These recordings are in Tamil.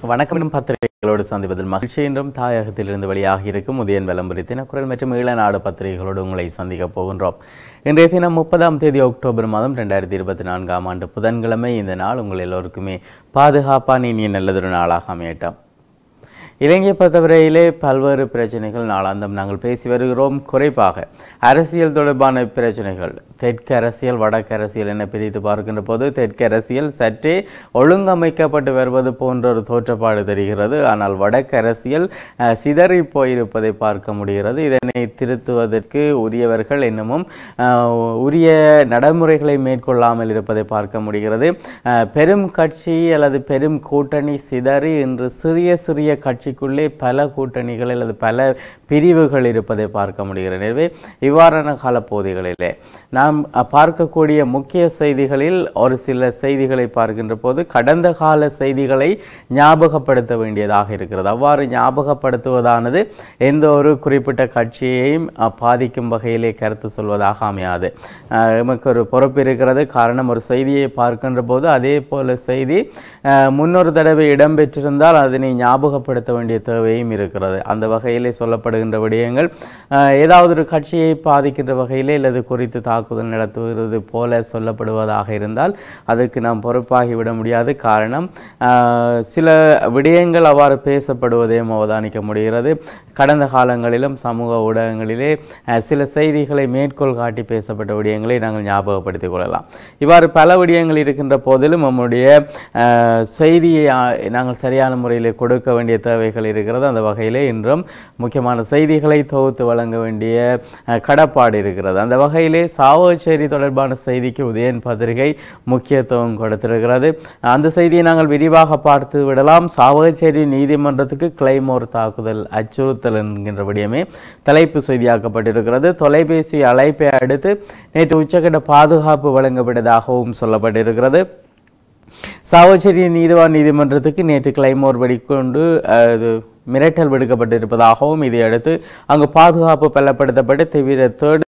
வணக்கம் எனும் பத்திரிகைகளோடு சந்திப்பதில் மகிழ்ச்சி என்றும் தாயகத்திலிருந்து வெளியாகி இருக்கும் உதயன் விளம்பரி தினக்குரல் மற்றும் ஈழநாடு பத்திரிகைகளோடு உங்களை சந்திக்கப் போகின்றோம் இன்றைய தினம் முப்பதாம் தேதி அக்டோபர் மாதம் ரெண்டாயிரத்தி இருபத்தி நான்காம் ஆண்டு புதன்கிழமை இந்த நாள் உங்கள் எல்லோருக்குமே பாதுகாப்பான இனிய நல்லதொரு நாளாக அமையட்டும் இலங்கையை பொறுத்தவரையிலே பல்வேறு பிரச்சனைகள் நாளாந்தம் நாங்கள் பேசி வருகிறோம் குறிப்பாக அரசியல் தொடர்பான பிரச்சனைகள் தெற்கு அரசியல் வடக்கு அரசியல் என பிரித்து பார்க்கின்ற போது தெற்கு அரசியல் சற்றே ஒழுங்கமைக்கப்பட்டு வருவது போன்ற ஒரு தோற்றப்பாடு தெரிகிறது ஆனால் வடக்கு அரசியல் அஹ், சிதறி போயிருப்பதை பார்க்க முடிகிறது இதனை திருத்துவதற்கு உரியவர்கள் இன்னமும் அஹ், உரிய நடைமுறைகளை மேற்கொள்ளாமல் இருப்பதை பார்க்க முடிகிறது அஹ், பெரும் கட்சி அல்லது பெரும் கூட்டணி சிதறி இன்று சிறிய சிறிய கட்சிக்குள்ளே பல கூட்டணிகள் அல்லது பல பிரிவுகள் இருப்பதை பார்க்க முடிகிறது எனவே இவ்வாறான காலப்பகுதிகளிலே நாம் அஹ், பார்க்கக்கூடிய முக்கிய செய்திகளில் ஒரு சில செய்திகளை பார்க்கின்ற போது கடந்த கால செய்திகளை ஞாபகப்படுத்த வேண்டியதாக இருக்கிறது அவ்வாறு ஞாபகப்படுத்துவதானது எந்த ஒரு குறிப்பிட்ட கட்சியையும் அஹ், பாதிக்கும் வகையிலே கருத்து சொல்வதாக அமையாது அஹ், எமக்கு ஒரு பொறுப்பு இருக்கிறது காரணம் ஒரு செய்தியை பார்க்கின்ற போது அதே போல செய்தி அஹ், முன்னொரு தடவை இடம்பெற்றிருந்தால் அதனை ஞாபகப்படுத்த வேண்டிய தேவையும் இருக்கிறது அந்த வகையிலே சொல்லப்படுகின்ற விடயங்கள் அஹ், ஏதாவது ஒரு கட்சியை பாதிக்கின்ற வகையிலே அல்லது குறித்து தாக்குதல் நடத்துவது போல சொல்லப்படுவதாக இருந்தால் அதற்கு நாம் பொறுப்பாகிவிட முடியாது காரணம் அஹ், சில விடயங்கள் அவ்வாறு பேசப்படுவதையும் அவதானிக்க முடிகிறது கடந்த காலங்களிலும் சமூக ஊடகங்களிலே அஹ், சில செய்திகளை மேற்கோள் காட்டி பேசப்பட்ட விடயங்களை நாங்கள் ஞாபகப்படுத்திக் கொள்ளலாம் இவ்வாறு பல விடயங்கள் இருக்கின்ற போதிலும் நம்முடைய அஹ், செய்தியை அஹ், நாங்கள் சரியான முறையில் கொடுக்க வேண்டிய தேவைகள் இருக்கிறது அந்த வகையிலே இன்றும் முக்கியமான செய்திகளை தொகுத்து வழங்க வேண்டிய அஹ், கடப்பாடு இருக்கிறது அந்த வகையிலே சாவகச்சேரி தொடர்பான செய்திக்கு உதயன் பத்திரிகை முக்கியத்துவம் கொடுத்திருக்கிறது அந்த செய்தியை நாங்கள் விரிவாக பார்த்து விடலாம் சாவகச்சேரி நீதிமன்றத்துக்கு கிளைமோர் தாக்குதல் அச்சுறுத்தல் என்கின்ற விடயமே தலைப்பு செய்தியாக்கப்பட்டிருக்கிறது தொலைபேசி அழைப்பை அடுத்து நேற்று உச்சக்கட்ட பாதுகாப்பு வழங்கப்பட்டதாகவும் சொல்லப்பட்டிருக்கிறது சாவச்சேரி நீதிவான் நீதிமன்றத்துக்கு நேற்று கிளைமோர் வெடிக்கொண்டு அஹ், இது மிரட்டல் விடுக்கப்பட்டிருப்பதாகவும் இதையடுத்து அங்கு பாதுகாப்பு பலப்படுத்தப்பட்டு தீவிர தேடு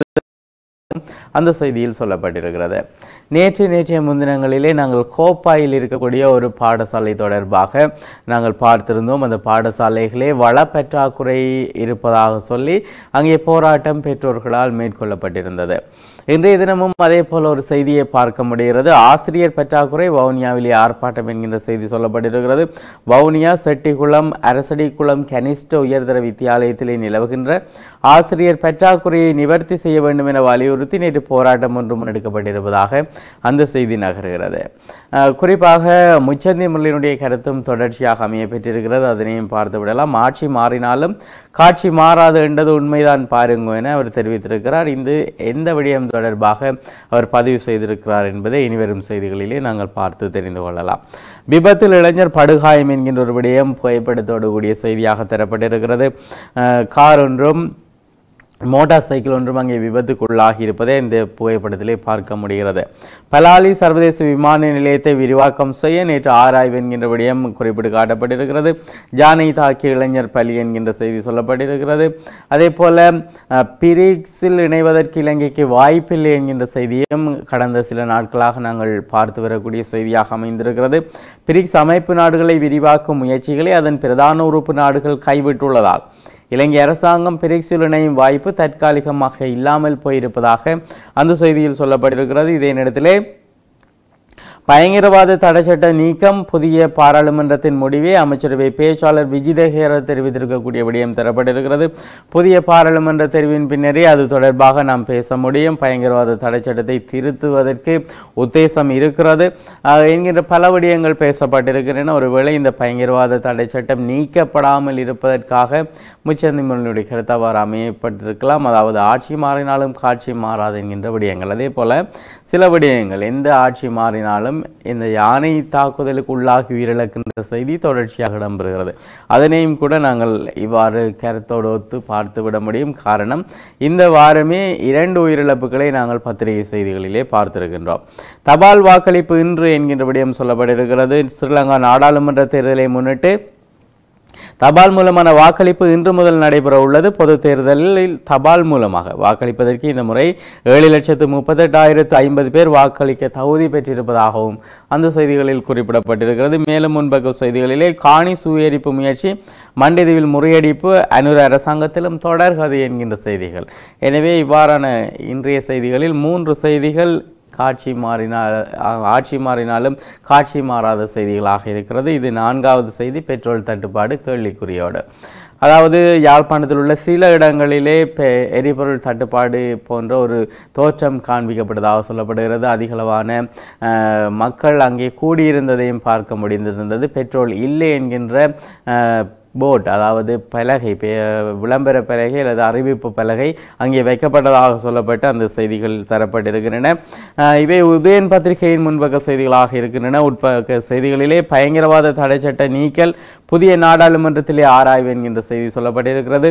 அந்த செய்தியில் சொல்லப்பட்டிருக்கிறது நேற்று நேற்றைய முன்தினங்களிலே நாங்கள் கோப்பாயில் இருக்கக்கூடிய ஒரு பாடசாலை தொடர்பாக நாங்கள் பார்த்திருந்தோம் அந்த பாடசாலைகளே வள பற்றாக்குறை இருப்பதாக சொல்லி அங்கே போராட்டம் பெற்றோர்களால் மேற்கொள்ளப்பட்டிருந்தது இன்றைய தினமும் அதே போல ஒரு செய்தியை பார்க்க முடிகிறது ஆசிரியர் பற்றாக்குறை வவுனியாவிலே ஆர்ப்பாட்டம் என்கின்ற செய்தி சொல்லப்பட்டிருக்கிறது வவுனியா செட்டிக்குளம் அரசடிக்குளம் கனிஷ்ட உயர்தர வித்தியாலயத்திலே நிலவுகின்ற ஆசிரியர் பற்றாக்குறையை நிவர்த்தி செய்ய வேண்டும் என வலியுறுத்தி நேற்று போராட்டம் ஒன்று முன்னெடுக்கப்பட்டிருப்பதாக அந்த செய்தி நகர்கிறது அஹ், குறிப்பாக முச்சந்தி முரளியினுடைய கருத்தும் தொடர்ச்சியாக அமைய பெற்றிருக்கிறது அதனையும் பார்த்து விடலாம் ஆட்சி மாறினாலும் காட்சி மாறாது என்றது உண்மைதான் பாருங்க என அவர் தெரிவித்திருக்கிறார் இந்த எந்த விடயம் தொடர்பாக அவர் பதிவு செய்திருக்கிறார் என்பதை இனிவரும் செய்திகளிலே நாங்கள் பார்த்து தெரிந்து கொள்ளலாம் விபத்தில் இளைஞர் படுகாயம் என்கின்ற ஒரு விடயம் புகைப்படத்தோடு கூடிய செய்தியாக தரப்பட்டிருக்கிறது அஹ், கார் ஒன்றும் மோட்டார் சைக்கிள் ஒன்றும் அங்கே விபத்துக்குள்ளாகி இருப்பதை இந்த புகைப்படத்திலே பார்க்க முடிகிறது பலாலி சர்வதேச விமான நிலையத்தை விரிவாக்கம் செய்ய நேற்று ஆராய்வு என்கின்ற விடயம் குறிப்பிட்டு காட்டப்பட்டிருக்கிறது ஜானை தாக்கிய இளைஞர் பலி என்கின்ற செய்தி சொல்லப்பட்டிருக்கிறது அதே போல அஹ், பிரிக்ஸில் இணைவதற்கு இலங்கைக்கு வாய்ப்பில்லை என்கின்ற செய்தியும் கடந்த சில நாட்களாக நாங்கள் பார்த்து வரக்கூடிய செய்தியாக அமைந்திருக்கிறது பிரிக்ஸ் அமைப்பு நாடுகளை விரிவாக்கும் முயற்சிகளை அதன் பிரதான உறுப்பு நாடுகள் கைவிட்டுள்ளதால் இலங்கை அரசாங்கம் பிரிக்ஸில் இணையும் வாய்ப்பு தற்காலிகமாக இல்லாமல் போயிருப்பதாக அந்த செய்தியில் சொல்லப்பட்டிருக்கிறது இதே நேரத்திலே பயங்கரவாத தடைச்சட்ட நீக்கம் புதிய பாராளுமன்றத்தின் முடிவை அமைச்சரவை பேச்சாளர் விஜிதஹேர தெரிவித்திருக்கக்கூடிய விடயம் தரப்பட்டிருக்கிறது புதிய பாராளுமன்ற தெரிவின் பின்னரே அது தொடர்பாக நாம் பேச முடியும் பயங்கரவாத தடைச்சட்டத்தை திருத்துவதற்கு உத்தேசம் இருக்கிறது ஆஹ், என்கின்ற பல விடயங்கள் பேசப்பட்டிருக்கின்றன ஒருவேளை இந்த பயங்கரவாத தடை சட்டம் நீக்கப்படாமல் இருப்பதற்காக முச்சந்தி முரளியுடைய கருத்தவாறு அமையப்பட்டிருக்கலாம் அதாவது ஆட்சி மாறினாலும் காட்சி மாறாது என்கின்ற விடயங்கள் அதே போல சில விடயங்கள் எந்த ஆட்சி மாறினாலும் இந்த யானை தாக்குதலுக்கு உள்ளாகி உயிரிழக்கின்ற செய்தி தொடர்ச்சியாக இடம்பெறுகிறது அதனையும் கூட நாங்கள் இவ்வாறு கருத்தோடு ஒத்து பார்த்து விட முடியும் காரணம் இந்த வாரமே இரண்டு உயிரிழப்புகளை நாங்கள் பத்திரிகை செய்திகளிலே பார்த்திருக்கின்றோம் தபால் வாக்களிப்பு இன்று என்கின்ற விடயம் சொல்லப்பட்டிருக்கிறது ஸ்ரீலங்கா நாடாளுமன்ற தேர்தலை முன்னிட்டு தபால் மூலமான வாக்களிப்பு இன்று முதல் நடைபெற உள்ளது பொது தேர்தலில் தபால் மூலமாக வாக்களிப்பதற்கு இந்த முறை ஏழு லட்சத்து முப்பத்தெட்டாயிரத்து ஐம்பது பேர் வாக்களிக்க தகுதி பெற்றிருப்பதாகவும் அந்த செய்திகளில் குறிப்பிடப்பட்டிருக்கிறது மேலும் முன்பக்க செய்திகளிலே காணி சுயரிப்பு முயற்சி மண்டிதீவில் முறியடிப்பு அனுர அரசாங்கத்திலும் தொடர்கது என்கின்ற செய்திகள் எனவே இவ்வாறான இன்றைய செய்திகளில் மூன்று செய்திகள் காட்சி மாறினால் ஆ- ஆட்சி மாறினாலும் காட்சி மாறாத செய்திகளாக இருக்கிறது இது நான்காவது செய்தி பெட்ரோல் தட்டுப்பாடு கேள்விக்குறியோடு அதாவது யாழ்ப்பாணத்தில் உள்ள சில இடங்களிலே பெ எரிபொருள் தட்டுப்பாடு போன்ற ஒரு தோற்றம் காண்பிக்கப்பட்டதாக சொல்லப்படுகிறது அதிகளவான அஹ், மக்கள் அங்கே கூடியிருந்ததையும் பார்க்க முடிந்திருந்தது பெட்ரோல் இல்லை என்கின்ற அஹ், போர்ட் அதாவது பலகை பே- விளம்பர பலகை அல்லது அறிவிப்பு பலகை அங்கே வைக்கப்பட்டதாக சொல்லப்பட்டு அந்த செய்திகள் தரப்பட்டிருக்கின்றன அஹ் இவை உதயன் பத்திரிகையின் முன்பக்க செய்திகளாக இருக்கின்றன உட்பக்க செய்திகளிலே பயங்கரவாத தடை சட்ட நீக்கல் புதிய நாடாளுமன்றத்திலே ஆராய்வு என்கின்ற செய்தி சொல்லப்பட்டிருக்கிறது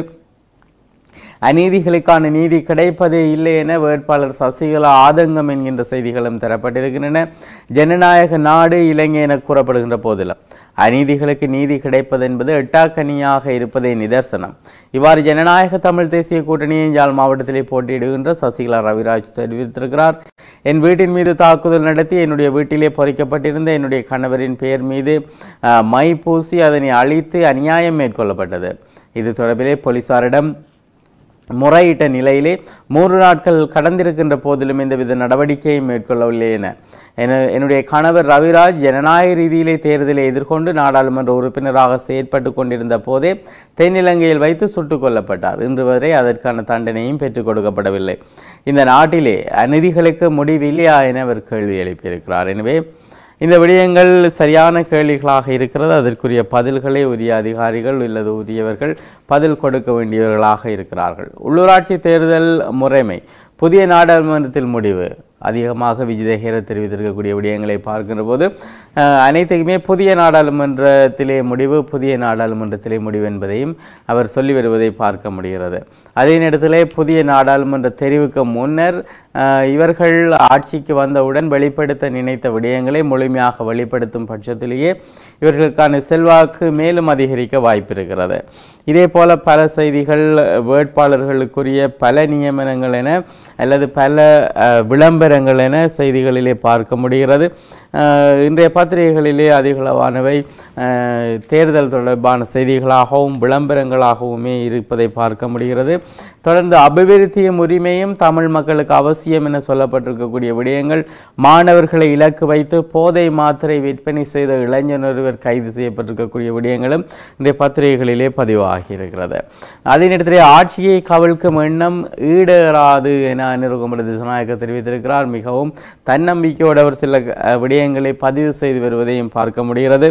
அநீதிகளுக்கான நீதி கிடைப்பதே இல்லை என வேட்பாளர் சசிகலா ஆதங்கம் என்கின்ற செய்திகளும் தரப்பட்டிருக்கின்றன ஜனநாயக நாடு இலங்கை என கூறப்படுகின்ற போதிலும் அநீதிகளுக்கு நீதி கிடைப்பது என்பது எட்டாக்கனியாக இருப்பதே நிதர்சனம் இவ்வாறு ஜனநாயக தமிழ் தேசிய கூட்டணியின் யாழ் மாவட்டத்திலே போட்டியிடுகின்ற சசிகலா ரவிராஜ் தெரிவித்திருக்கிறார் என் வீட்டின் மீது தாக்குதல் நடத்தி என்னுடைய வீட்டிலே பொறிக்கப்பட்டிருந்த என்னுடைய கணவரின் பெயர் மீது அஹ், மை பூசி அதனை அழித்து அநியாயம் மேற்கொள்ளப்பட்டது இது தொடர்பிலே போலீசாரிடம் முறையிட்ட நிலையிலே மூன்று நாட்கள் கடந்திருக்கின்ற போதிலும் எந்தவித நடவடிக்கையும் மேற்கொள்ளவில்லை என என- என்னுடைய கணவர் ரவிராஜ் ஜனநாயக ரீதியிலே தேர்தலை எதிர்கொண்டு நாடாளுமன்ற உறுப்பினராக செயற்பட்டு கொண்டிருந்த போதே தென்னிலங்கையில் வைத்து சுட்டுக் கொல்லப்பட்டார் இன்று வரை அதற்கான தண்டனையும் பெற்றுக் கொடுக்கப்படவில்லை இந்த நாட்டிலே அநீதிகளுக்கு முடிவில்லையா என அவர் கேள்வி எழுப்பியிருக்கிறார் எனவே இந்த விடயங்கள் சரியான கேள்விகளாக இருக்கிறது அதற்குரிய பதில்களை உரிய அதிகாரிகள் அல்லது உரியவர்கள் பதில் கொடுக்க வேண்டியவர்களாக இருக்கிறார்கள் உள்ளூராட்சி தேர்தல் முறைமை புதிய நாடாளுமன்றத்தில் முடிவு அதிகமாக விஜயதேகர தெரிவித்திருக்கக்கூடிய விடயங்களை பார்க்கின்ற போது அஹ், அனைத்துக்குமே புதிய நாடாளுமன்றத்திலே முடிவு புதிய நாடாளுமன்றத்திலே முடிவு என்பதையும் அவர் சொல்லி வருவதை பார்க்க முடிகிறது அதே நேரத்திலே புதிய நாடாளுமன்ற தெரிவுக்கு முன்னர் அஹ், இவர்கள் ஆட்சிக்கு வந்தவுடன் வெளிப்படுத்த நினைத்த விடயங்களை முழுமையாக வெளிப்படுத்தும் பட்சத்திலேயே இவர்களுக்கான செல்வாக்கு மேலும் அதிகரிக்க வாய்ப்பிருக்கிறது இதே போல பல செய்திகள் வேட்பாளர்களுக்குரிய பல நியமனங்கள் என அல்லது பல அஹ், விளம்பரங்கள் என செய்திகளிலே பார்க்க முடிகிறது அஹ், இன்றைய பத்திரிகைகளிலே அதிகளவானவை அஹ், தேர்தல் தொடர்பான செய்திகளாகவும் விளம்பரங்களாகவுமே இருப்பதை பார்க்க முடிகிறது தொடர்ந்து அபிவிருத்தியும் உரிமையும் தமிழ் மக்களுக்கு அவசியம் என சொல்லப்பட்டிருக்கக்கூடிய விடயங்கள் மாணவர்களை இலக்கு வைத்து போதை மாத்திரை விற்பனை செய்த இளைஞர் ஒருவர் கைது செய்யப்பட்டிருக்கக்கூடிய விடயங்களும் இன்றைய பத்திரிகைகளிலே பதிவாகி இருக்கிறது அதே நேரத்தில் ஆட்சியை கவிழ்க்கும் எண்ணம் ஈடேறாது என அனிருகுமர திசநாயக்க தெரிவித்திருக்கிறார் மிகவும் தன்னம்பிக்கையோடு அவர் சில அஹ், விடயங்களை பதிவு செய்து வருவதையும் பார்க்க முடிகிறது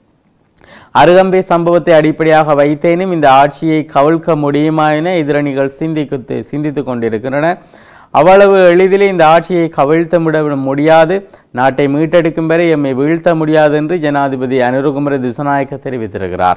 அருகம்பை சம்பவத்தை அடிப்படையாக வைத்தேனும் இந்த ஆட்சியை கவிழ்க்க முடியுமா என எதிரணிகள் சிந்திக்கு சிந்தித்துக் கொண்டிருக்கின்றன அவ்வளவு எளிதிலே இந்த ஆட்சியை கவிழ்த்த விட முடியாது நாட்டை மீட்டெடுக்கும் வரை எம்மை வீழ்த்த முடியாது என்று ஜனாதிபதி அனுருகுமர திசுநாயக்க தெரிவித்திருக்கிறார்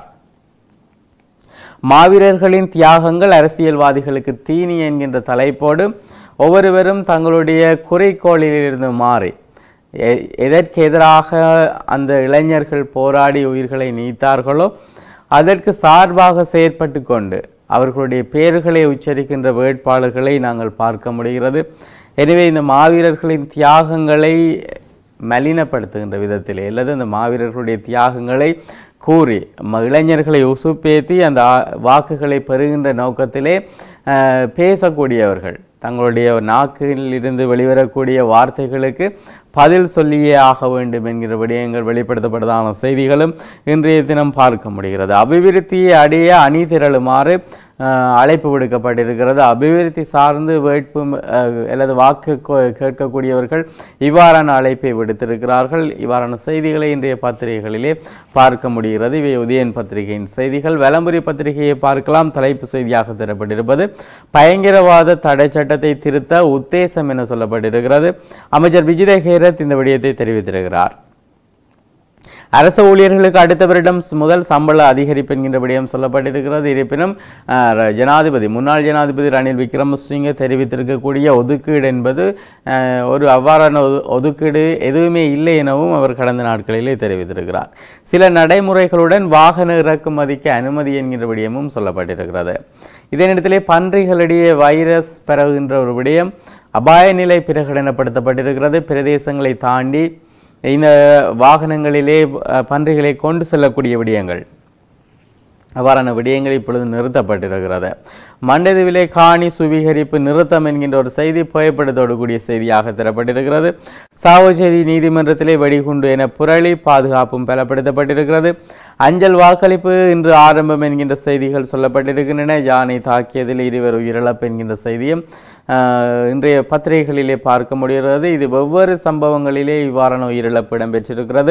மாவீரர்களின் தியாகங்கள் அரசியல்வாதிகளுக்கு தீனி என்கின்ற தலைப்போடு ஒவ்வொருவரும் தங்களுடைய குறிக்கோளிலிருந்து மாறி எ- எதற்கு எதிராக அந்த இளைஞர்கள் போராடி உயிர்களை நீத்தார்களோ அதற்கு சார்பாக செயற்பட்டு கொண்டு அவர்களுடைய பெயர்களை உச்சரிக்கின்ற வேட்பாளர்களை நாங்கள் பார்க்க முடிகிறது எனவே இந்த மாவீரர்களின் தியாகங்களை மலினப்படுத்துகின்ற விதத்திலே அல்லது அந்த மாவீரர்களுடைய தியாகங்களை கூறி ம- இளைஞர்களை உசுப்பேத்தி அந்த ஆ- வாக்குகளை பெறுகின்ற நோக்கத்திலே அஹ், பேசக்கூடியவர்கள் தங்களுடைய நாக்கில் இருந்து வெளிவரக்கூடிய வார்த்தைகளுக்கு பதில் சொல்லியே ஆக வேண்டும் என்கிற விடயங்கள் வெளிப்படுத்தப்பட்டதான செய்திகளும் இன்றைய தினம் பார்க்க முடிகிறது அபிவிருத்தியை அடைய அணி திரளுமாறு அஹ், அழைப்பு விடுக்கப்பட்டிருக்கிறது அபிவிருத்தி சார்ந்து வேட்பு அஹ், அல்லது வாக்கு கோ- கேட்கக்கூடியவர்கள் இவ்வாறான அழைப்பை விடுத்திருக்கிறார்கள் இவ்வாறான செய்திகளை இன்றைய பத்திரிகைகளிலே பார்க்க முடிகிறது இவை உதயன் பத்திரிகையின் செய்திகள் வலம்புரி பத்திரிகையை பார்க்கலாம் தலைப்பு செய்தியாக தரப்பட்டிருப்பது பயங்கரவாத தடை சட்டத்தை திருத்த உத்தேசம் என சொல்லப்பட்டிருக்கிறது அமைச்சர் விஜித ஹேரத் இந்த விடயத்தை தெரிவித்திருக்கிறார் அரசு ஊழியர்களுக்கு அடுத்த வருடம் ஸ் முதல் சம்பள அதிகரிப்பு என்கின்ற விடயம் சொல்லப்பட்டிருக்கிறது இருப்பினும் அஹ், ர- ஜனாதிபதி முன்னாள் ஜனாதிபதி ரணில் விக்ரமசிங்க தெரிவித்திருக்கக்கூடிய ஒதுக்கீடு என்பது அஹ், ஒரு அவ்வாறான ஒது- ஒதுக்கீடு எதுவுமே இல்லை எனவும் அவர் கடந்த நாட்களிலே தெரிவித்திருக்கிறார் சில நடைமுறைகளுடன் வாகன இறக்குமதிக்கு அனுமதி என்கின்ற விடயமும் சொல்லப்பட்டிருக்கிறது இதே நேரத்திலே பன்றிகளிடையே வைரஸ் பரவுகின்ற ஒரு விடயம் அபாய நிலை பிரகடனப்படுத்தப்பட்டிருக்கிறது பிரதேசங்களை தாண்டி இந்த வாகனங்களிலே அஹ், பன்றிகளை கொண்டு செல்லக்கூடிய விடயங்கள் அவ்வாறான விடயங்கள் இப்பொழுது நிறுத்தப்பட்டிருக்கிறது மண்டதுவிலே காணி சுவீகரிப்பு நிறுத்தம் என்கின்ற ஒரு செய்தி புகைப்படத்தோடு கூடிய செய்தியாக தரப்பட்டிருக்கிறது சாவச்சேரி நீதிமன்றத்திலே வெடிகுண்டு என புரளி பாதுகாப்பும் பலப்படுத்தப்பட்டிருக்கிறது அஞ்சல் வாக்களிப்பு இன்று ஆரம்பம் என்கின்ற செய்திகள் சொல்லப்பட்டிருக்கின்றன யானை தாக்கியதில் இருவர் உயிரிழப்பு என்கின்ற செய்தியும் ஆஹ், இன்றைய பத்திரிகைகளிலே பார்க்க முடிகிறது இது வெவ்வேறு சம்பவங்களிலே இவ்வாறான உயிரிழப்பு இடம்பெற்றிருக்கிறது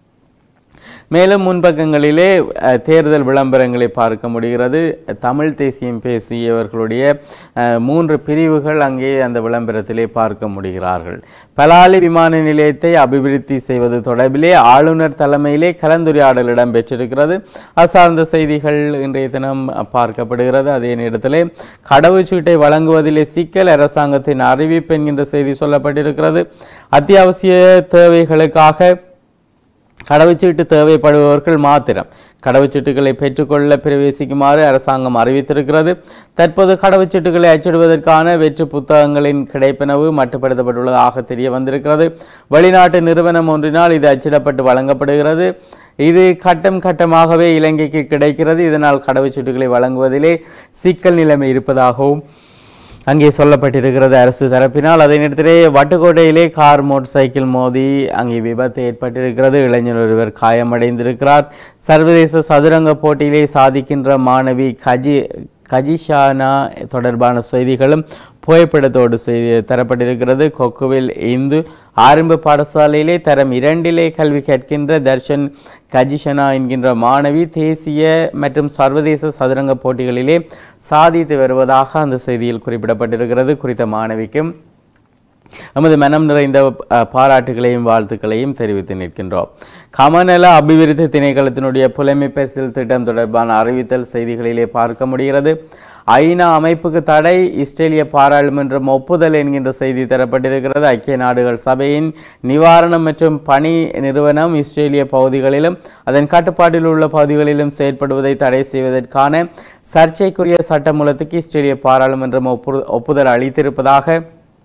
மேலும் முன்பக்கங்களிலே அஹ், தேர்தல் விளம்பரங்களை பார்க்க முடிகிறது தமிழ் தேசியம் பேசியவர்களுடைய அஹ், மூன்று பிரிவுகள் அங்கே அந்த விளம்பரத்திலே பார்க்க முடிகிறார்கள் பலாலி விமான நிலையத்தை அபிவிருத்தி செய்வது தொடர்பிலே ஆளுநர் தலைமையிலே கலந்துரையாடல் இடம்பெற்றிருக்கிறது அது சார்ந்த செய்திகள் இன்றைய தினம் பார்க்கப்படுகிறது அதே நேரத்திலே கடவுச்சீட்டை வழங்குவதிலே சிக்கல் அரசாங்கத்தின் அறிவிப்பு என்கின்ற செய்தி சொல்லப்பட்டிருக்கிறது அத்தியாவசிய தேவைகளுக்காக கடவுச்சீட்டு தேவைப்படுபவர்கள் மாத்திரம் கடவுச்சீட்டுகளை பெற்றுக்கொள்ள பிரவேசிக்குமாறு அரசாங்கம் அறிவித்திருக்கிறது தற்போது கடவுச்சீட்டுகளை அச்சிடுவதற்கான வெற்று புத்தகங்களின் கிடைப்பனவு மட்டுப்படுத்தப்பட்டுள்ளதாக தெரிய வந்திருக்கிறது வெளிநாட்டு நிறுவனம் ஒன்றினால் இது அச்சிடப்பட்டு வழங்கப்படுகிறது இது கட்டம் கட்டமாகவே இலங்கைக்கு கிடைக்கிறது இதனால் கடவுச்சீட்டுகளை வழங்குவதிலே சிக்கல் நிலைமை இருப்பதாகவும் அங்கே சொல்லப்பட்டிருக்கிறது அரசு தரப்பினால் அதே நேரத்திலே வட்டுக்கோட்டையிலே கார் மோட்டார் சைக்கிள் மோதி அங்கே விபத்து ஏற்பட்டிருக்கிறது இளைஞர் ஒருவர் காயமடைந்திருக்கிறார் சர்வதேச சதுரங்க போட்டியிலே சாதிக்கின்ற மாணவி கஜி கஜிஷானா தொடர்பான செய்திகளும் புகைப்படத்தோடு செய்தி தரப்பட்டிருக்கிறது கொக்குவில் இந்து ஆரம்ப பாடசாலையிலே தரம் இரண்டிலே கல்வி கற்கின்ற தர்ஷன் கஜிஷனா என்கின்ற மாணவி தேசிய மற்றும் சர்வதேச சதுரங்க போட்டிகளிலே சாதித்து வருவதாக அந்த செய்தியில் குறிப்பிடப்பட்டிருக்கிறது குறித்த மாணவிக்கும் நமது மனம் நிறைந்த அஹ், பாராட்டுகளையும் வாழ்த்துக்களையும் தெரிவித்து நிற்கின்றோம் கமநல அபிவிருத்தி திணைக்களத்தினுடைய புலைமை பரிசில் திட்டம் தொடர்பான அறிவித்தல் செய்திகளிலே பார்க்க முடிகிறது ஐநா அமைப்புக்கு தடை இஸ்ரேலிய பாராளுமன்றம் ஒப்புதல் என்கின்ற செய்தி தரப்பட்டிருக்கிறது ஐக்கிய நாடுகள் சபையின் நிவாரணம் மற்றும் பணி நிறுவனம் இஸ்ரேலிய பகுதிகளிலும் அதன் கட்டுப்பாட்டில் உள்ள பகுதிகளிலும் செயற்படுவதை தடை செய்வதற்கான சர்ச்சைக்குரிய சட்டமூலத்துக்கு இஸ்ரேலிய பாராளுமன்றம் ஒப்பு ஒப்புதல் அளித்திருப்பதாக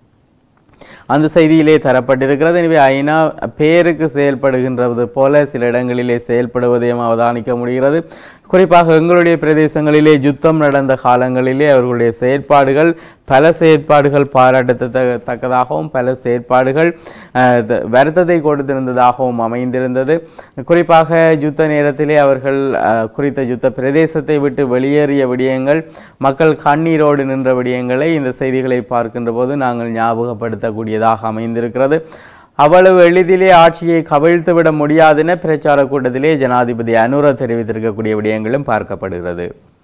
அந்த செய்தியிலே தரப்பட்டிருக்கிறது எனவே ஐநா பேருக்கு செயல்படுகின்றது போல சில இடங்களிலே செயல்படுவதையும் அவதானிக்க முடிகிறது குறிப்பாக எங்களுடைய பிரதேசங்களிலே யுத்தம் நடந்த காலங்களிலே அவர்களுடைய செயற்பாடுகள் பல செயற்பாடுகள் பாராட்டத்தக்கதாகவும் பல செயற்பாடுகள் அஹ், த- வருத்தத்தை கொடுத்திருந்ததாகவும் அமைந்திருந்தது குறிப்பாக யுத்த நேரத்திலே அவர்கள் அஹ், குறித்த யுத்த பிரதேசத்தை விட்டு வெளியேறிய விடயங்கள் மக்கள் கண்ணீரோடு நின்ற விடயங்களை இந்த செய்திகளை பார்க்கின்ற போது நாங்கள் ஞாபகப்படுத்தக்கூடியதாக அமைந்திருக்கிறது அவ்வளவு எளிதிலே ஆட்சியை கவிழ்த்துவிட முடியாதென பிரச்சார கூட்டத்திலே ஜனாதிபதி அனுர தெரிவித்திருக்கக்கூடிய விடயங்களும் பார்க்கப்படுகிறது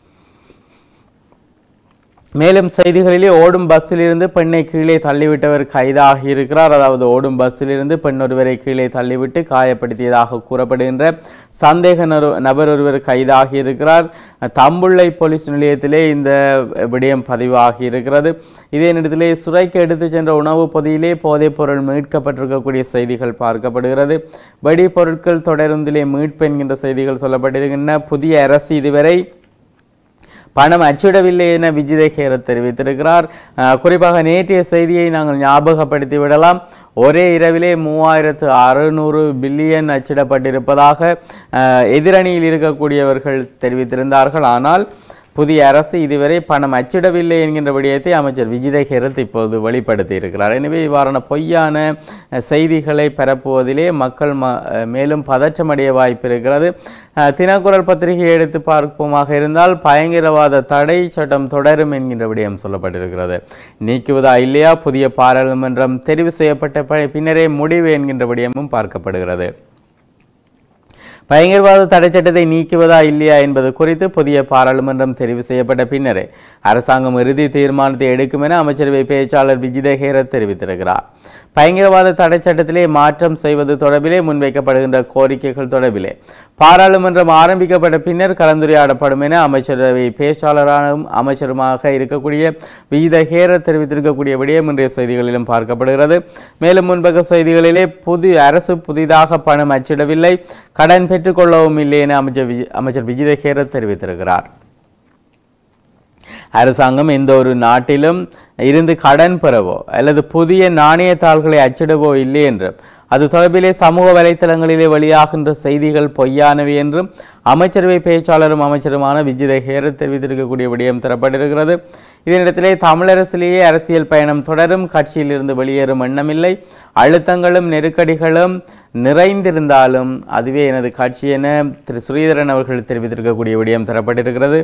மேலும் செய்திகளிலே ஓடும் பஸ்ஸிலிருந்து பெண்ணை கீழே தள்ளிவிட்டவர் கைதாகி இருக்கிறார் அதாவது ஓடும் பஸ்ஸிலிருந்து பெண் ஒருவரை கீழே தள்ளிவிட்டு காயப்படுத்தியதாக கூறப்படுகின்ற சந்தேக நரு- நபர் ஒருவர் கைதாகி இருக்கிறார் தம்புள்ளை போலீஸ் நிலையத்திலே இந்த விடயம் பதிவாகி இருக்கிறது இதே நேரத்திலே சுரைக்கு எடுத்துச் சென்ற உணவுப் பொதியிலே போதைப் பொருள் மீட்கப்பட்டிருக்கக்கூடிய செய்திகள் பார்க்கப்படுகிறது வெடிப் பொருட்கள் தொடருந்திலே மீட்பு என்கின்ற செய்திகள் சொல்லப்பட்டிருக்கின்றன புதிய அரசு இதுவரை பணம் அச்சிடவில்லை என விஜிதை கேரத் தெரிவித்திருக்கிறார் அஹ், குறிப்பாக நேற்றைய செய்தியை நாங்கள் ஞாபகப்படுத்தி விடலாம் ஒரே இரவிலே மூவாயிரத்து அறுநூறு பில்லியன் அச்சிடப்பட்டிருப்பதாக அஹ், எதிரணியில் இருக்கக்கூடியவர்கள் தெரிவித்திருந்தார்கள் ஆனால் புதிய அரசு இதுவரை பணம் அச்சிடவில்லை என்கின்ற விடயத்தை அமைச்சர் விஜித ஹேரத் இப்போது வெளிப்படுத்தி இருக்கிறார் எனவே இவ்வாறான பொய்யான அஹ், செய்திகளை பரப்புவதிலே மக்கள் ம அஹ், மேலும் பதற்றமடைய வாய்ப்பு இருக்கிறது அஹ், தினக்குரல் பத்திரிகை எடுத்து பார்ப்போமாக இருந்தால் பயங்கரவாத தடை சட்டம் தொடரும் என்கின்ற விடயம் சொல்லப்பட்டிருக்கிறது நீக்குவதா இல்லையா புதிய பாராளுமன்றம் தெரிவு செய்யப்பட்ட ப- பின்னரே முடிவு என்கின்ற விடயமும் பார்க்கப்படுகிறது பயங்கரவாத தடை சட்டத்தை நீக்குவதா இல்லையா என்பது குறித்து புதிய பாராளுமன்றம் தெரிவு செய்யப்பட்ட பின்னரே அரசாங்கம் இறுதி தீர்மானத்தை எடுக்கும் என அமைச்சரவை பேச்சாளர் விஜித ஹேரத் தெரிவித்திருக்கிறார் பயங்கரவாத தடை சட்டத்திலே மாற்றம் செய்வது தொடர்பிலே முன்வைக்கப்படுகின்ற கோரிக்கைகள் தொடர்பிலே பாராளுமன்றம் ஆரம்பிக்கப்பட்ட பின்னர் கலந்துரையாடப்படும் என அமைச்சரவை பேச்சாளரான அமைச்சருமாக இருக்கக்கூடிய விஜித ஹேரத் தெரிவித்திருக்கக்கூடிய விடயம் இன்றைய செய்திகளிலும் பார்க்கப்படுகிறது மேலும் முன்பக்க செய்திகளிலே புது அரசு புதிதாக பணம் அச்சிடவில்லை கடன் பெற்றுக்கொள்ளவும் இல்லை என அமைச்சர் விஜி அமைச்சர் விஜித ஹேரத் தெரிவித்திருக்கிறார் அரசாங்கம் எந்த ஒரு நாட்டிலும் இருந்து கடன் பெறவோ அல்லது புதிய நாணய தாள்களை அச்சிடவோ இல்லை என்றும் அது தொடர்பிலே சமூக வலைத்தளங்களிலே வெளியாகின்ற செய்திகள் பொய்யானவை என்றும் அமைச்சரவை பேச்சாளரும் அமைச்சருமான விஜித ஹேரத் தெரிவித்திருக்கக்கூடிய விடயம் தரப்பட்டிருக்கிறது இதனிடத்திலே தமிழரசிலேயே அரசியல் பயணம் தொடரும் கட்சியிலிருந்து வெளியேறும் எண்ணமில்லை அழுத்தங்களும் நெருக்கடிகளும் நிறைந்திருந்தாலும் அதுவே எனது கட்சி என திரு ஸ்ரீதரன் அவர்கள் தெரிவித்திருக்கக்கூடிய விடயம் தரப்பட்டிருக்கிறது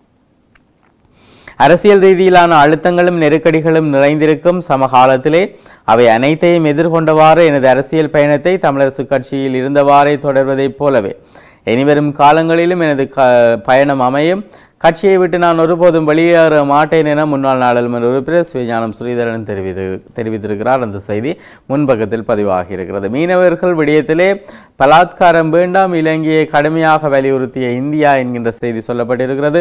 அரசியல் ரீதியிலான அழுத்தங்களும் நெருக்கடிகளும் நிறைந்திருக்கும் சமகாலத்திலே அவை அனைத்தையும் எதிர்கொண்டவாறு எனது அரசியல் பயணத்தை தமிழரசு கட்சியில் இருந்தவாறே தொடர்வதைப் போலவே இனிவரும் காலங்களிலும் எனது க பயணம் அமையும் கட்சியை விட்டு நான் ஒருபோதும் வெளியேற மாட்டேன் என முன்னாள் நாடாளுமன்ற உறுப்பினர் சுயஞானம் ஸ்ரீதரன் தெரிவித்து தெரிவித்திருக்கிறார் அந்த செய்தி முன்பக்கத்தில் பதிவாகி இருக்கிறது மீனவர்கள் விடயத்திலே பலாத்காரம் வேண்டாம் இலங்கையை கடுமையாக வலியுறுத்திய இந்தியா என்கின்ற செய்தி சொல்லப்பட்டிருக்கிறது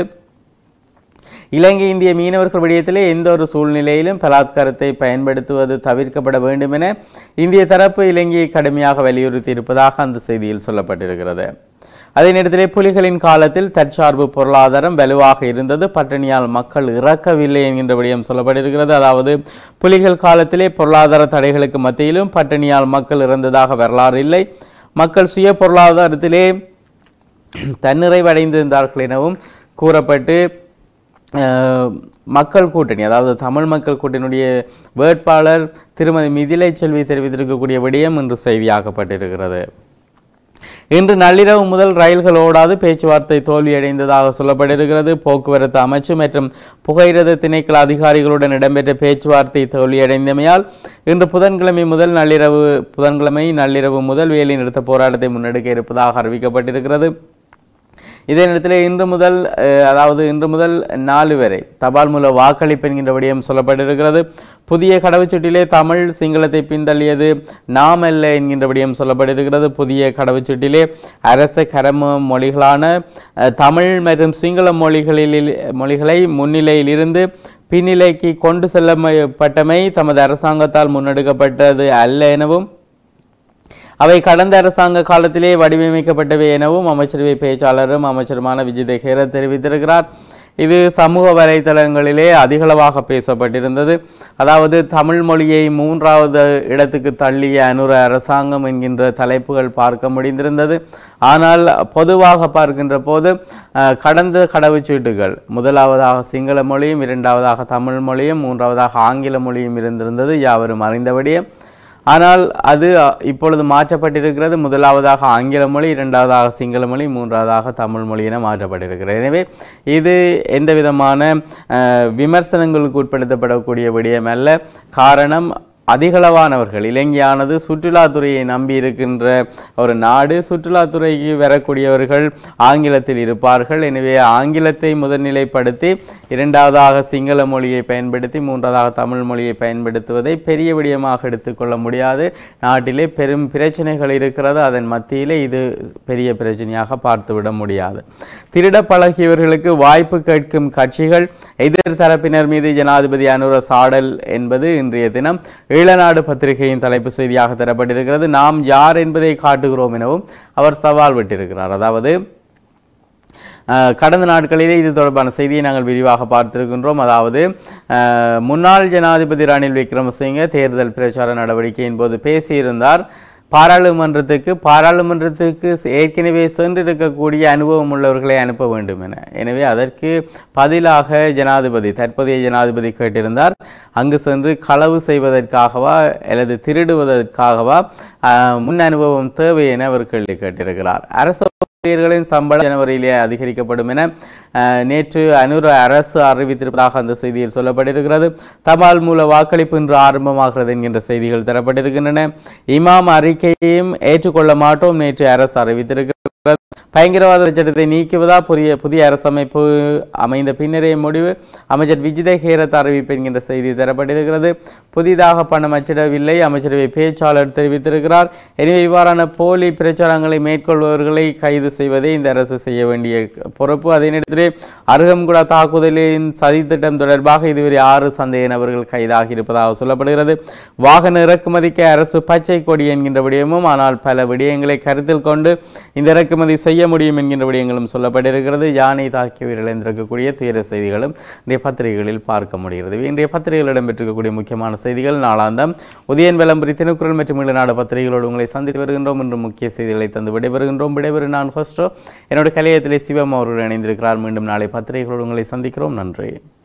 இலங்கை இந்திய மீனவர்கள் விடயத்திலே எந்த ஒரு சூழ்நிலையிலும் பலாத்காரத்தை பயன்படுத்துவது தவிர்க்கப்பட வேண்டும் என இந்திய தரப்பு இலங்கையை கடுமையாக வலியுறுத்தி இருப்பதாக அந்த செய்தியில் சொல்லப்பட்டிருக்கிறது அதே நேரத்திலே புலிகளின் காலத்தில் தற்சார்பு பொருளாதாரம் வலுவாக இருந்தது பட்டினியால் மக்கள் இறக்கவில்லை என்கின்ற விடயம் சொல்லப்பட்டிருக்கிறது அதாவது புலிகள் காலத்திலே பொருளாதார தடைகளுக்கு மத்தியிலும் பட்டினியால் மக்கள் இறந்ததாக வரலாறு இல்லை மக்கள் சுய பொருளாதாரத்திலே தன்னிறைவடைந்திருந்தார்கள் எனவும் கூறப்பட்டு அஹ், மக்கள் கூட்டணி அதாவது தமிழ் மக்கள் கூட்டணியுடைய வேட்பாளர் திருமதி மிதிலை செல்வி தெரிவித்திருக்கக்கூடிய விடயம் இன்று செய்தியாக்கப்பட்டிருக்கிறது இன்று நள்ளிரவு முதல் ரயில்கள் ஓடாது பேச்சுவார்த்தை தோல்வியடைந்ததாக சொல்லப்பட்டிருக்கிறது போக்குவரத்து அமைச்சு மற்றும் புகையிரத திணைக்கள அதிகாரிகளுடன் இடம்பெற்ற பேச்சுவார்த்தை தோல்வியடைந்தமையால் இன்று புதன்கிழமை முதல் நள்ளிரவு புதன்கிழமை நள்ளிரவு முதல் வேலை நிறுத்த போராட்டத்தை முன்னெடுக்க இருப்பதாக அறிவிக்கப்பட்டிருக்கிறது இதே நேரத்தில் இன்று முதல் அஹ், அதாவது இன்று முதல் நாலு வரை தபால் மூல வாக்களிப்பு என்கின்ற விடயம் சொல்லப்பட்டிருக்கிறது புதிய கடவுச்சீட்டிலே தமிழ் சிங்களத்தை பின்தள்ளியது நாம் அல்ல என்கின்ற விடயம் சொல்லப்பட்டிருக்கிறது புதிய கடவுச்சீட்டிலே அரச கரம மொழிகளான அஹ், தமிழ் மற்றும் சிங்கள மொழிகளில் மொழிகளை முன்னிலையில் இருந்து பின்னிலைக்கு கொண்டு செல்லப்பட்டமை தமது அரசாங்கத்தால் முன்னெடுக்கப்பட்டது அல்ல எனவும் அவை கடந்த அரசாங்க காலத்திலே வடிவமைக்கப்பட்டவை எனவும் அமைச்சரவை பேச்சாளரும் அமைச்சருமான விஜய் ஹேரத் தெரிவித்திருக்கிறார் இது சமூக வலைத்தளங்களிலே அதிகளவாக பேசப்பட்டிருந்தது அதாவது தமிழ் மொழியை மூன்றாவது இடத்துக்கு தள்ளிய அனுர அரசாங்கம் என்கின்ற தலைப்புகள் பார்க்க முடிந்திருந்தது ஆனால் பொதுவாக பார்க்கின்ற போது அஹ், கடந்த கடவுச்சீட்டுகள் முதலாவதாக சிங்கள மொழியும் இரண்டாவதாக தமிழ் மொழியும் மூன்றாவதாக ஆங்கில மொழியும் இருந்திருந்தது யாவரும் அறிந்தபடியே ஆனால் அது அ, இப்பொழுது மாற்றப்பட்டிருக்கிறது முதலாவதாக ஆங்கில மொழி இரண்டாவதாக சிங்கள மொழி மூன்றாவதாக தமிழ் மொழி என மாற்றப்பட்டிருக்கிறது எனவே இது எந்த விதமான அஹ், விமர்சனங்களுக்கு உட்படுத்தப்படக்கூடிய விடயம் அல்ல காரணம் அதிகளவானவர்கள் இலங்கையானது சுற்றுலாத்துறையை நம்பி இருக்கின்ற ஒரு நாடு சுற்றுலாத்துறைக்கு வரக்கூடியவர்கள் ஆங்கிலத்தில் இருப்பார்கள் எனவே ஆங்கிலத்தை முதல்நிலைப்படுத்தி இரண்டாவதாக சிங்கள மொழியை பயன்படுத்தி மூன்றாவதாக தமிழ் மொழியை பயன்படுத்துவதை பெரிய விடயமாக எடுத்துக்கொள்ள முடியாது நாட்டிலே பெரும் பிரச்சனைகள் இருக்கிறது அதன் மத்தியிலே இது பெரிய பிரச்சனையாக பார்த்துவிட முடியாது திருட பழகியவர்களுக்கு வாய்ப்பு கேட்கும் கட்சிகள் எதிர் தரப்பினர் மீது ஜனாதிபதி அனுர சாடல் என்பது இன்றைய தினம் ஈழநாடு பத்திரிகையின் தலைப்பு செய்தியாக தரப்பட்டிருக்கிறது நாம் யார் என்பதை காட்டுகிறோம் எனவும் அவர் சவால் விட்டிருக்கிறார் அதாவது அஹ், கடந்த நாட்களிலே இது தொடர்பான செய்தியை நாங்கள் விரிவாக பார்த்திருக்கின்றோம் அதாவது அஹ், முன்னாள் ஜனாதிபதி ரணில் விக்ரமசிங்க தேர்தல் பிரச்சார நடவடிக்கையின் போது பேசியிருந்தார் பாராளுமன்றத்துக்கு பாராளுமன்றத்துக்கு ஏற்கனவே சென்றிருக்கக்கூடிய அனுபவம் உள்ளவர்களை அனுப்ப வேண்டும் என எனவே அதற்கு பதிலாக ஜனாதிபதி தற்போதைய ஜனாதிபதி கேட்டிருந்தார் அங்கு சென்று களவு செய்வதற்காகவா அல்லது திருடுவதற்காகவா ஆஹ், முன் அனுபவம் தேவை என அவர் கேள்வி கேட்டிருக்கிறார் அரசு ஊழியர்களின் சம்பளம் ஜனவரியிலே அதிகரிக்கப்படும் என அஹ், நேற்று அனுர அரசு அறிவித்திருப்பதாக அந்த செய்தியில் சொல்லப்பட்டிருக்கிறது தபால் மூல வாக்களிப்பு இன்று ஆரம்பமாகிறது என்கின்ற செய்திகள் தரப்பட்டிருக்கின்றன இமாம் அறிக்கையையும் ஏற்றுக்கொள்ள மாட்டோம் நேற்று அரசு அறிவித்திருக்கிறது பயங்கரவாத சட்டத்தை நீக்குவதா புதிய புதிய அரசமைப்பு அமைந்த பின்னரே முடிவு அமைச்சர் விஜித ஹேரத் அறிவிப்பு என்கின்ற செய்தி தரப்பட்டிருக்கிறது புதிதாக பணம் அச்சிடவில்லை அமைச்சரவை பேச்சாளர் தெரிவித்திருக்கிறார் எனவே இவ்வாறான போலி பிரச்சாரங்களை மேற்கொள்பவர்களை கைது செய்வதே இந்த அரசு செய்ய வேண்டிய பொறுப்பு அதே நேரத்திலே அருகம்குடா தாக்குதலின் சதித்திட்டம் தொடர்பாக இதுவரை ஆறு சந்தேக நபர்கள் கைதாகி இருப்பதாக சொல்லப்படுகிறது வாகன இறக்குமதிக்கு அரசு பச்சை கொடி என்கின்ற விடயமும் ஆனால் பல விடயங்களை கருத்தில் கொண்டு இந்த இறக்குமதி செய்ய முடியும் என்கின்ற விடயங்களும் சொல்லப்பட்டிருக்கிறது யானை தாக்கி உயிரிழந்திருக்கக்கூடிய துயர செய்திகளும் இன்றைய பத்திரிகைகளில் பார்க்க முடிகிறது இன்றைய பத்திரிகைகள் இடம்பெற்றிருக்கக்கூடிய முக்கியமான செய்திகள் நாளாந்தம் உதயன் விளம்பரி தினக்குரல் மற்றும் ஈழநாடு பத்திரிகைகளோடு உங்களை சந்தித்து வருகின்றோம் என்று முக்கிய செய்திகளை தந்து விடைபெறுகின்றோம் விடைபெறு நான் ஹோஸ்டோ என்னோட கலையத்திலே சிவம் அவர்கள் இணைந்திருக்கிறார் மீண்டும் நாளை பத்திரிகைகளோடு உங்களை சந்திக்கிறோம் நன்றி